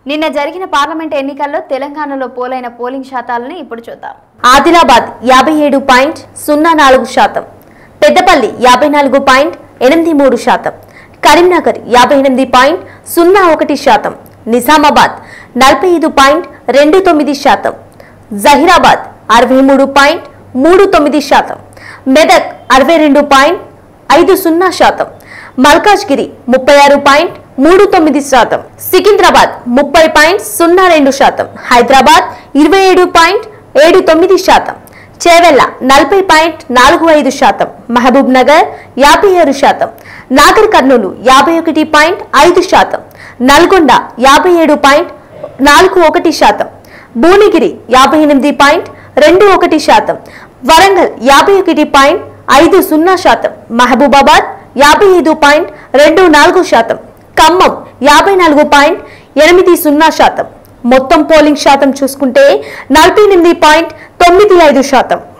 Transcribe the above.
నిన్న జరిగిన పార్లమెంట్ ఎన్నికల్లో తెలంగాణలో పోలైన పోలింగ్ శాతాలను ఇప్పుడు చూద్దాం ఆదిలాబాద్ యాభై ఏడు పాయింట్ సున్నా నాలుగు శాతం పెద్దపల్లి యాభై నాలుగు పాయింట్ ఎనిమిది మూడు శాతం కరీంనగర్ యాభై ఎనిమిది పాయింట్ సున్నా ఒకటి శాతం నిజామాబాద్ నలభై ఐదు పాయింట్ రెండు తొమ్మిది శాతం జహీరాబాద్ అరవై మూడు పాయింట్ మూడు తొమ్మిది శాతం మెదక్ అరవై రెండు పాయింట్ ఐదు సున్నా శాతం మల్కాజ్గిరి ముప్పై ఆరు పాయింట్ మూడు తొమ్మిది శాతం సికింద్రాబాద్ ముప్పై పాయింట్ సున్నా రెండు శాతం హైదరాబాద్ ఇరవై ఏడు పాయింట్ ఏడు తొమ్మిది శాతం చేవెళ్ల నలభై పాయింట్ నాలుగు ఐదు శాతం మహబూబ్ నగర్ యాభై ఆరు శాతం నాగర్ కర్నూలు యాభై ఒకటి పాయింట్ ఐదు శాతం నల్గొండ యాభై ఏడు పాయింట్ నాలుగు ఒకటి శాతం భువనగిరి యాభై ఎనిమిది పాయింట్ రెండు ఒకటి శాతం వరంగల్ యాభై ఒకటి పాయింట్ ఐదు సున్నా శాతం మహబూబాబాద్ యాభై ఐదు పాయింట్ రెండు నాలుగు శాతం ఖమ్మం యాభై నాలుగు పాయింట్ ఎనిమిది సున్నా శాతం మొత్తం పోలింగ్ శాతం చూసుకుంటే నలభై ఎనిమిది పాయింట్ తొమ్మిది ఐదు శాతం